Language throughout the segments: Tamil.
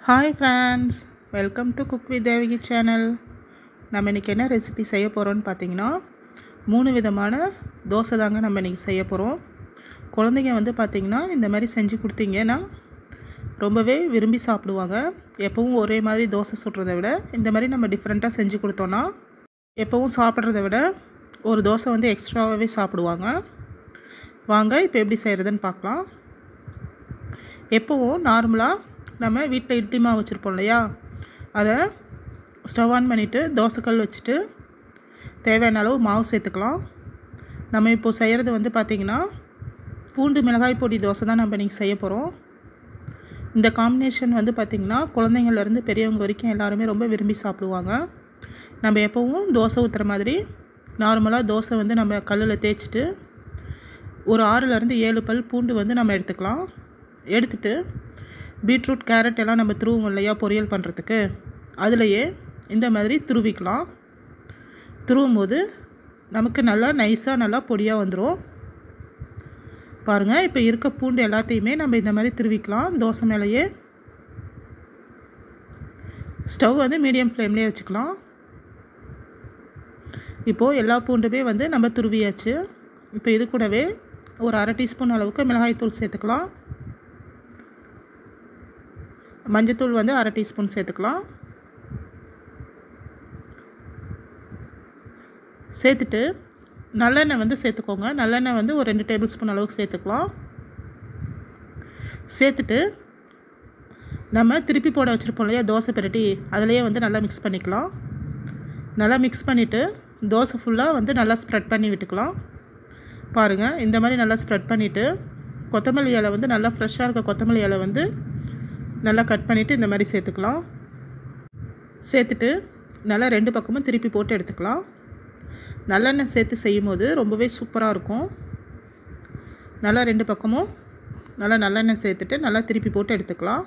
hi friends welcome to cook with Devaki channel நம்ம இன்றைக்கி என்ன ரெசிபி செய்ய போகிறோம்னு பார்த்தீங்கன்னா மூணு விதமான தோசை தாங்க நம்ம இன்றைக்கி செய்ய போகிறோம் குழந்தைங்க வந்து பார்த்திங்கன்னா இந்த மாதிரி செஞ்சு கொடுத்தீங்கன்னா ரொம்பவே விரும்பி சாப்பிடுவாங்க எப்பவும் ஒரே மாதிரி தோசை சுடுறதை விட இந்த மாதிரி நம்ம டிஃப்ரெண்ட்டாக செஞ்சு கொடுத்தோன்னா எப்பவும் சாப்பிட்றத விட ஒரு தோசை வந்து எக்ஸ்ட்ராவாகவே சாப்பிடுவாங்க வாங்க இப்போ எப்படி செய்கிறதுன்னு பார்க்கலாம் எப்போவும் நார்மலாக நம்ம வீட்டில் இட்லி மாவு வச்சுருப்போம் இல்லையா அதை ஸ்டவ் ஆன் பண்ணிவிட்டு தோசைக்கல் வச்சுட்டு தேவையான அளவு மாவு சேர்த்துக்கலாம் நம்ம இப்போது செய்கிறது வந்து பார்த்திங்கன்னா பூண்டு மிளகாய் பொடி தோசை தான் நம்ம இன்றைக்கி செய்ய போகிறோம் இந்த காம்பினேஷன் வந்து பார்த்திங்கன்னா குழந்தைங்கள்லேருந்து பெரியவங்க வரைக்கும் எல்லாருமே ரொம்ப விரும்பி சாப்பிடுவாங்க நம்ம எப்போவும் தோசை ஊற்றுற மாதிரி நார்மலாக தோசை வந்து நம்ம கல்லில் தேய்ச்சிட்டு ஒரு ஆறுலேருந்து ஏழு பல் பூண்டு வந்து நம்ம எடுத்துக்கலாம் எடுத்துட்டு பீட்ரூட் கேரட் எல்லாம் நம்ம துருவோம் இல்லையா பொரியல் பண்ணுறதுக்கு அதுலேயே இந்த மாதிரி துருவிக்கலாம் துருவும் போது நமக்கு நல்லா நைஸாக நல்லா பொடியாக வந்துடும் பாருங்கள் இப்போ இருக்க பூண்டு எல்லாத்தையுமே நம்ம இந்த மாதிரி துருவிக்கலாம் தோசை மேலேயே ஸ்டவ் வந்து மீடியம் ஃப்ளேம்லேயே வச்சுக்கலாம் இப்போது எல்லா பூண்டுமே வந்து நம்ம துருவியாச்சு இப்போ இது கூடவே ஒரு அரை டீஸ்பூன் அளவுக்கு மிளகாய்த்தூள் சேர்த்துக்கலாம் மஞ்சத்தூள் வந்து அரை டீஸ்பூன் சேர்த்துக்கலாம் சேர்த்துட்டு நல்லெண்ணெய் வந்து சேர்த்துக்கோங்க நல்லெண்ணெய் வந்து ஒரு ரெண்டு டேபிள் ஸ்பூன் அளவுக்கு சேர்த்துக்கலாம் சேர்த்துட்டு நம்ம திருப்பி போட வச்சுருப்போம் இல்லையா தோசை பிரட்டி அதிலையே வந்து நல்லா மிக்ஸ் பண்ணிக்கலாம் நல்லா மிக்ஸ் பண்ணிவிட்டு தோசை ஃபுல்லாக வந்து நல்லா ஸ்ப்ரெட் பண்ணி விட்டுக்கலாம் பாருங்கள் இந்த மாதிரி நல்லா ஸ்ப்ரெட் பண்ணிவிட்டு கொத்தமல்லி இலை வந்து நல்லா ஃப்ரெஷ்ஷாக இருக்க கொத்தமல்லி இலை வந்து நல்லா கட் பண்ணிவிட்டு இந்த மாதிரி சேர்த்துக்கலாம் சேர்த்துட்டு நல்லா ரெண்டு பக்கமும் திருப்பி போட்டு எடுத்துக்கலாம் நல்லெண்ணெய் சேர்த்து செய்யும் போது ரொம்பவே சூப்பராக இருக்கும் நல்லா ரெண்டு பக்கமும் நல்லா நல்லெண்ணெய் சேர்த்துட்டு நல்லா திருப்பி போட்டு எடுத்துக்கலாம்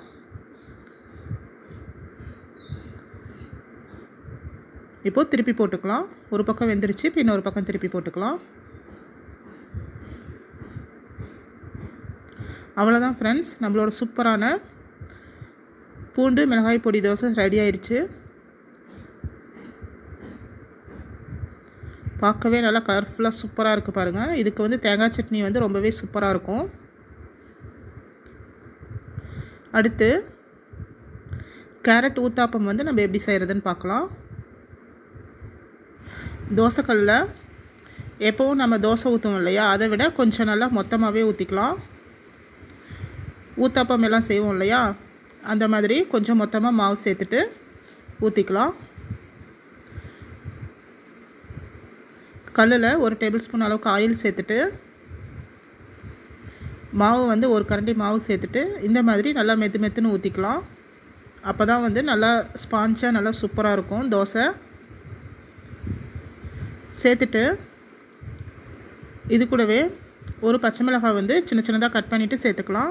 இப்போது திருப்பி போட்டுக்கலாம் ஒரு பக்கம் வெந்துருச்சு இப்போ இன்னொரு பக்கம் திருப்பி போட்டுக்கலாம் அவ்வளோதான் ஃப்ரெண்ட்ஸ் நம்மளோட சூப்பரான பூண்டு மிளகாய் பொடி தோசை ரெடி ஆயிடுச்சு பார்க்கவே நல்லா கலர்ஃபுல்லாக சூப்பராக இருக்குது பாருங்கள் இதுக்கு வந்து தேங்காய் சட்னி வந்து ரொம்பவே சூப்பராக இருக்கும் அடுத்து கேரட் ஊத்தாப்பம் வந்து நம்ம எப்படி செய்கிறதுன்னு பார்க்கலாம் தோசைக்கல்லில் எப்போவும் நம்ம தோசை ஊற்றுவோம் இல்லையா அதை விட கொஞ்சம் நல்லா மொத்தமாகவே ஊற்றிக்கலாம் ஊத்தாப்பம் எல்லாம் செய்வோம் இல்லையா அந்த மாதிரி கொஞ்சம் மொத்தமாக மாவு சேர்த்துட்டு ஊற்றிக்கலாம் கல்லில் ஒரு டேபிள் ஸ்பூன் அளவுக்கு ஆயில் சேர்த்துட்டு மாவு வந்து ஒரு கரண்டி மாவு சேர்த்துட்டு இந்த மாதிரி நல்லா மெத்து மெத்துன்னு ஊற்றிக்கலாம் அப்போ தான் வந்து நல்லா ஸ்பாஞ்சாக நல்லா சூப்பராக இருக்கும் தோசை சேர்த்துட்டு இது கூடவே ஒரு பச்சை மிளகாய் வந்து சின்ன சின்னதாக கட் பண்ணிவிட்டு சேர்த்துக்கலாம்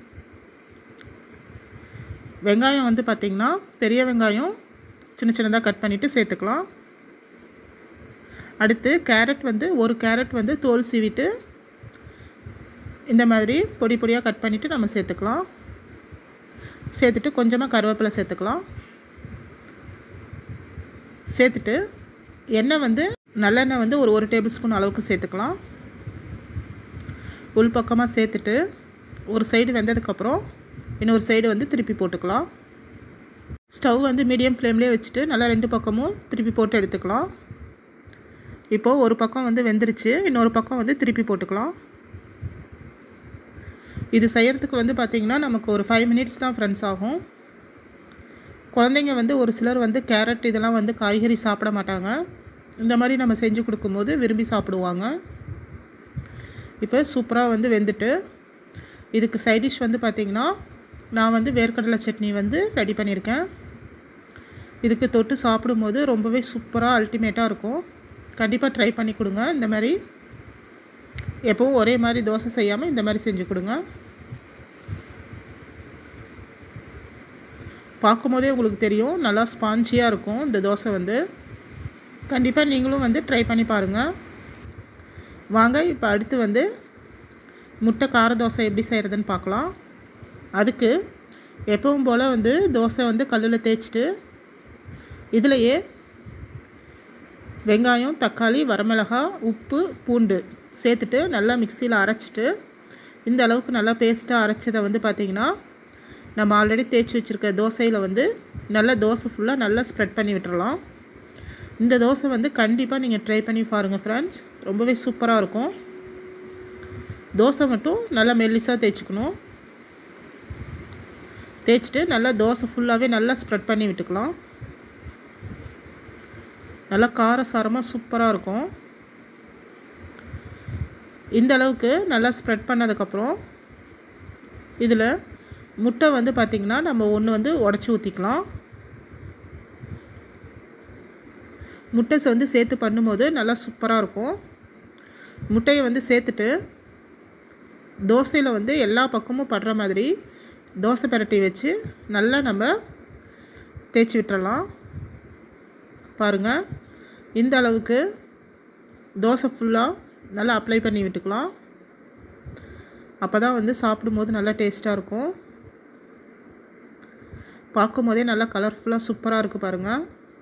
வெங்காயம் வந்து பார்த்திங்கன்னா பெரிய வெங்காயம் சின்ன சின்னதாக கட் பண்ணிவிட்டு சேர்த்துக்கலாம் அடுத்து கேரட் வந்து ஒரு கேரட் வந்து தோல் சீவிட்டு இந்த மாதிரி பொடி பொடியாக கட் பண்ணிவிட்டு நம்ம சேர்த்துக்கலாம் சேர்த்துட்டு கொஞ்சமாக கருவேப்பிலை சேர்த்துக்கலாம் சேர்த்துட்டு எண்ணெய் வந்து நல்லெண்ணெய் வந்து ஒரு ஒரு டேபிள் ஸ்பூன் அளவுக்கு சேர்த்துக்கலாம் உள் பக்கமாக சேர்த்துட்டு ஒரு சைடு வெந்ததுக்கப்புறம் இன்னொரு சைடு வந்து திருப்பி போட்டுக்கலாம் ஸ்டவ் வந்து மீடியம் ஃப்ளேம்லேயே வச்சுட்டு நல்லா ரெண்டு பக்கமும் திருப்பி போட்டு எடுத்துக்கலாம் இப்போது ஒரு பக்கம் வந்து வெந்துருச்சு இன்னொரு பக்கம் வந்து திருப்பி போட்டுக்கலாம் இது செய்கிறதுக்கு வந்து பார்த்திங்கன்னா நமக்கு ஒரு ஃபைவ் மினிட்ஸ் தான் ஃப்ரெண்ட்ஸ் ஆகும் குழந்தைங்க வந்து ஒரு சிலர் வந்து கேரட் இதெல்லாம் வந்து காய்கறி சாப்பிட மாட்டாங்க இந்த மாதிரி நம்ம செஞ்சு கொடுக்கும்போது விரும்பி சாப்பிடுவாங்க இப்போ சூப்பராக வந்து வெந்துட்டு இதுக்கு சைடிஷ் வந்து பார்த்திங்கன்னா நான் வந்து வேர்க்கடலை சட்னி வந்து ரெடி பண்ணியிருக்கேன் இதுக்கு தொட்டு சாப்பிடும்போது ரொம்பவே சூப்பராக அல்டிமேட்டாக இருக்கும் கண்டிப்பாக ட்ரை பண்ணி கொடுங்க இந்த மாதிரி எப்போவும் ஒரே மாதிரி தோசை செய்யாமல் இந்த மாதிரி செஞ்சு கொடுங்க பார்க்கும்போதே உங்களுக்கு தெரியும் நல்லா ஸ்பான்ச்சியாக இருக்கும் இந்த தோசை வந்து கண்டிப்பாக நீங்களும் வந்து ட்ரை பண்ணி பாருங்கள் வாங்க இப்போ அடுத்து வந்து முட்டை கார தோசை எப்படி செய்கிறதுன்னு பார்க்கலாம் அதுக்கு எப்பவும் போல் வந்து தோசை வந்து கல்லில் தேய்ச்சிட்டு இதுலையே வெங்காயம் தக்காளி வரமிளகாய் உப்பு பூண்டு சேர்த்துட்டு நல்லா மிக்சியில் அரைச்சிட்டு இந்த அளவுக்கு நல்லா பேஸ்ட்டாக அரைச்சதை வந்து பார்த்திங்கன்னா நம்ம ஆல்ரெடி தேய்ச்சி வச்சுருக்க தோசையில் வந்து நல்லா தோசை ஃபுல்லாக நல்லா ஸ்ப்ரெட் பண்ணி விட்டுறலாம் இந்த தோசை வந்து கண்டிப்பாக நீங்கள் ட்ரை பண்ணி பாருங்கள் ஃப்ரெண்ட்ஸ் ரொம்பவே சூப்பராக இருக்கும் தோசை மட்டும் நல்லா மெல்லிஸாக தேய்ச்சிக்கணும் தேய்ச்சிட்டு நல்லா தோசை ஃபுல்லாகவே நல்லா ஸ்ப்ரெட் பண்ணி விட்டுக்கலாம் நல்லா காரசாரமாக சூப்பராக இருக்கும் இந்த அளவுக்கு நல்லா ஸ்ப்ரெட் பண்ணதுக்கப்புறம் இதில் முட்டை வந்து பார்த்திங்கன்னா நம்ம ஒன்று வந்து உடச்சி ஊற்றிக்கலாம் முட்டை வந்து சேர்த்து பண்ணும்போது நல்லா சூப்பராக இருக்கும் முட்டையை வந்து சேர்த்துட்டு தோசையில் வந்து எல்லா பக்கமும் படுற மாதிரி தோசை பரட்டி வச்சு நல்லா நம்ம தேய்ச்சி விட்டுறலாம் பாருங்கள் இந்த அளவுக்கு தோசை ஃபுல்லாக நல்லா அப்ளை பண்ணி விட்டுக்கலாம் அப்போ தான் வந்து சாப்பிடும்போது நல்லா டேஸ்ட்டாக இருக்கும் பார்க்கும் போதே நல்லா கலர்ஃபுல்லாக சூப்பராக இருக்குது பாருங்கள்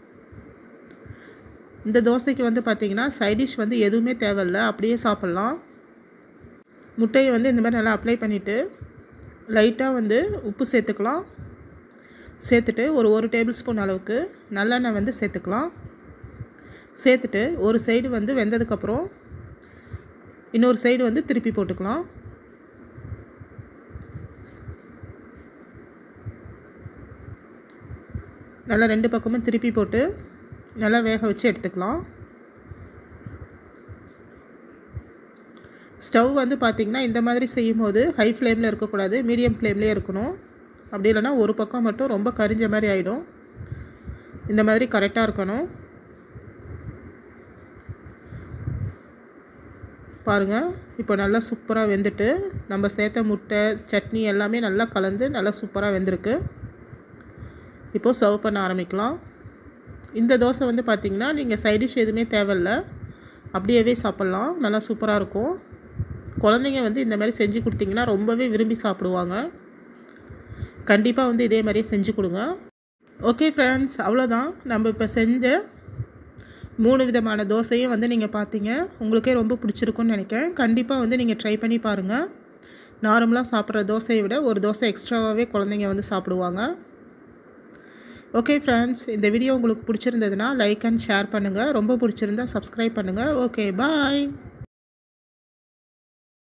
இந்த தோசைக்கு வந்து பார்த்திங்கன்னா சைடிஷ் வந்து எதுவுமே தேவையில்ல அப்படியே சாப்பிட்லாம் முட்டையை வந்து இந்த மாதிரி நல்லா அப்ளை பண்ணிவிட்டு லைட்டாக வந்து உப்பு சேர்த்துக்கலாம் சேர்த்துட்டு ஒரு ஒரு டேபிள் ஸ்பூன் அளவுக்கு நல்லெண்ணெய் வந்து சேர்த்துக்கலாம் சேர்த்துட்டு ஒரு சைடு வந்து வெந்ததுக்கப்புறம் இன்னொரு சைடு வந்து திருப்பி போட்டுக்கலாம் நல்லா ரெண்டு பக்கமும் திருப்பி போட்டு நல்லா வேக வச்சு எடுத்துக்கலாம் ஸ்டவ் வந்து பார்த்திங்கன்னா இந்த மாதிரி செய்யும்போது ஹை ஃப்ளேமில் இருக்கக்கூடாது மீடியம் ஃப்ளேம்லேயே இருக்கணும் அப்படி இல்லைன்னா ஒரு பக்கம் மட்டும் ரொம்ப கரிஞ்ச மாதிரி ஆகிடும் இந்த மாதிரி கரெக்டாக இருக்கணும் பாருங்கள் இப்போ நல்லா சூப்பராக வெந்துட்டு நம்ம சேர்த்த முட்டை சட்னி எல்லாமே நல்லா கலந்து நல்லா சூப்பராக வெந்திருக்கு இப்போது சர்வ் பண்ண ஆரம்பிக்கலாம் இந்த தோசை வந்து பார்த்திங்கன்னா நீங்கள் சைடிஷ் எதுவுமே தேவையில்ல அப்படியே சாப்பிட்லாம் நல்லா சூப்பராக இருக்கும் குழந்தைங்க வந்து இந்த மாதிரி செஞ்சு கொடுத்தீங்கன்னா ரொம்பவே விரும்பி சாப்பிடுவாங்க கண்டிப்பாக வந்து இதே மாதிரியே செஞ்சு கொடுங்க ஓகே ஃப்ரெண்ட்ஸ் அவ்வளோதான் நம்ம இப்போ செஞ்ச மூணு விதமான தோசையும் வந்து நீங்கள் பார்த்தீங்க உங்களுக்கே ரொம்ப பிடிச்சிருக்குன்னு நினைக்கிறேன் கண்டிப்பாக வந்து நீங்கள் ட்ரை பண்ணி பாருங்கள் நார்மலாக சாப்பிட்ற தோசையை விட ஒரு தோசை எக்ஸ்ட்ராவாகவே குழந்தைங்க வந்து சாப்பிடுவாங்க ஓகே ஃப்ரெண்ட்ஸ் இந்த வீடியோ உங்களுக்கு பிடிச்சிருந்ததுன்னா லைக் அண்ட் ஷேர் பண்ணுங்கள் ரொம்ப பிடிச்சிருந்தா சப்ஸ்கிரைப் பண்ணுங்கள் ஓகே பாய்